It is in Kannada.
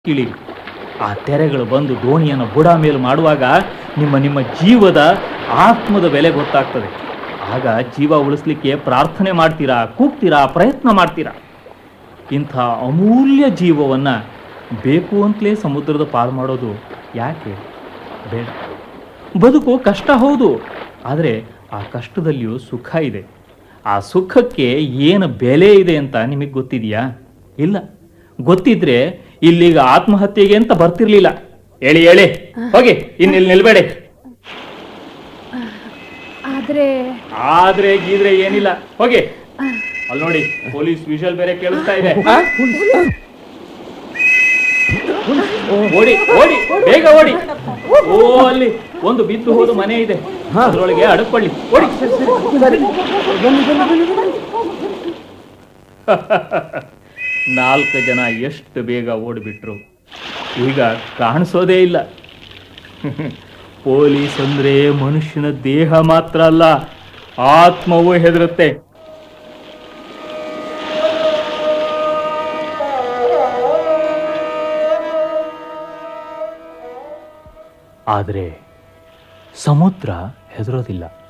ಇಳಿರಿ ಆ ತೆರೆಗಳು ಬಂದು ದೋಣಿಯನ್ನು ಬುಡ ಮೇಲು ಮಾಡುವಾಗ ನಿಮ್ಮ ನಿಮ್ಮ ಜೀವದ ಆತ್ಮದ ಬೆಲೆ ಗೊತ್ತಾಗ್ತದೆ ಆಗ ಜೀವ ಉಳಿಸ್ಲಿಕ್ಕೆ ಪ್ರಾರ್ಥನೆ ಮಾಡ್ತೀರಾ ಕೂಗ್ತೀರಾ ಪ್ರಯತ್ನ ಮಾಡ್ತೀರಾ ಇಂಥ ಅಮೂಲ್ಯ ಜೀವವನ್ನು ಬೇಕು ಅಂತಲೇ ಸಮುದ್ರದ ಪಾಲು ಮಾಡೋದು ಯಾಕೆ ಬೇಡ ಬದುಕು ಕಷ್ಟ ಹೌದು ಆದರೆ ಆ ಕಷ್ಟದಲ್ಲಿಯೂ ಸುಖ ಇದೆ ಆ ಸುಖಕ್ಕೆ ಏನು ಬೆಲೆ ಇದೆ ಅಂತ ನಿಮಗೆ ಗೊತ್ತಿದೆಯಾ ಇಲ್ಲ ಗೊತ್ತಿದ್ರೆ ಇಲ್ಲಿಗ ಆತ್ಮಹತ್ಯೆಗೆ ಅಂತ ಬರ್ತಿರ್ಲಿಲ್ಲ ಹೇಳಿ ಹೇಳಿ ಹೋಗಿ ಇನ್ನು ಇಲ್ಲಿ ನಿಲ್ಬೇಡಿ ಆದ್ರೆ ಆದ್ರೆ ಗೀದ್ರೆ ಏನಿಲ್ಲ ಹೋಗಿ ಅಲ್ಲಿ ನೋಡಿ ಪೊಲೀಸ್ ವಿಷಲ್ ಬೇರೆ ಕೇಳಿಸ್ತಾ ಇದೆ ಓಡಿ ಓಡಿ ಬೇಗ ಓಡಿ ಓ ಅಲ್ಲಿ ಒಂದು ಬಿದ್ದು ಹೋದ ಮನೆ ಇದೆ ಅದರೊಳಗೆ ಅಡಕೊಳ್ಳಿ ಓಡಿ ನಾಲ್ಕು ಜನ ಎಷ್ಟು ಬೇಗ ಓಡಿಬಿಟ್ರು ಈಗ ಕಾಣಿಸೋದೇ ಇಲ್ಲ ಪೊಲೀಸ್ ಅಂದ್ರೆ ಮನುಷ್ಯನ ದೇಹ ಮಾತ್ರ ಅಲ್ಲ ಆತ್ಮವೂ ಹೆದರುತ್ತೆ ಆದರೆ ಸಮುದ್ರ ಹೆದರೋದಿಲ್ಲ